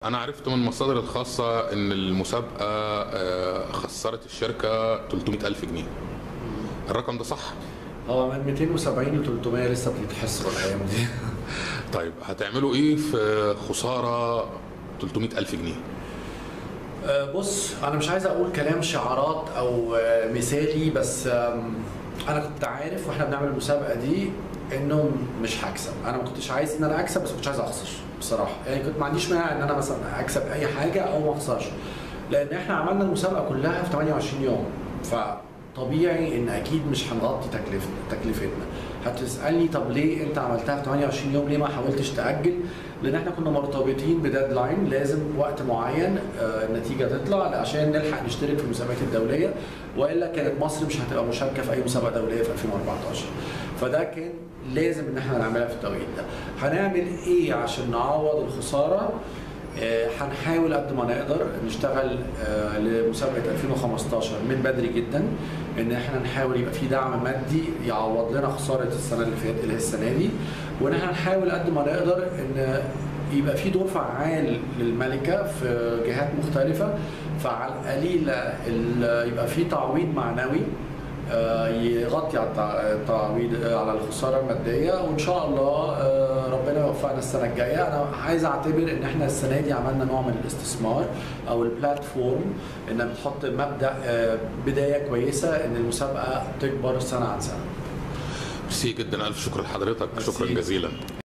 انا عرفت من المصادر الخاصه ان المسابقه آه، خسرت الشركه 300 الف جنيه الرقم ده صح هو من 270 ل 300 لسه بيتحسروا الايام دي طيب هتعملوا ايه في خساره 300 الف جنيه آه، بص انا مش عايز اقول كلام شعارات او آه، مثالي بس آم، انا كنت عارف واحنا بنعمل المسابقه دي انه مش هكسب انا ما كنتش عايز ان انا اكسب بس ما كنتش عايز اخسر بصراحه يعني كنت ما عنديش مانع ان انا مثلا اكسب اي حاجه او ما اخسرش لان احنا عملنا المسابقه كلها في 28 يوم فطبيعي ان اكيد مش هنغطي تكلفتنا تكلفتنا هتسالني طب ليه انت عملتها في 28 يوم ليه ما حاولتش تاجل لان احنا كنا مرتبطين بديدلاين لازم وقت معين آه، النتيجه تطلع عشان نلحق نشترك في المسابقات الدوليه والا كانت مصر مش هتبقى مشاركه في اي مسابقه دوليه في 2014 فده كان لازم ان احنا نعملها في التوقيت ده هنعمل ايه عشان نعوض الخساره آه، هنحاول قد ما نقدر نشتغل آه، لمسابقه 2015 من بدري جدا ان احنا نحاول يبقى في دعم مادي يعوض لنا خساره السنه اللي فاتت اللي هي السنه دي وان احنا نحاول قد ما نقدر ان يبقى في دور فعال للملكه في جهات مختلفه فعلى القليل ال- يبقى في تعويض معنوي آه، يغطي على التع- التعويض آه، على الخساره الماديه وان شاء الله آه، ربنا يوفقنا السنه الجايه انا عايز اعتبر ان احنا السنه دي عملنا نوع من الاستثمار او البلاتفورم انها بتحط مبدا آه، بدايه كويسه ان المسابقه تكبر سنه عن سنه ميرسي جدا الف شكر لحضرتك ميرسي. شكرا جزيلا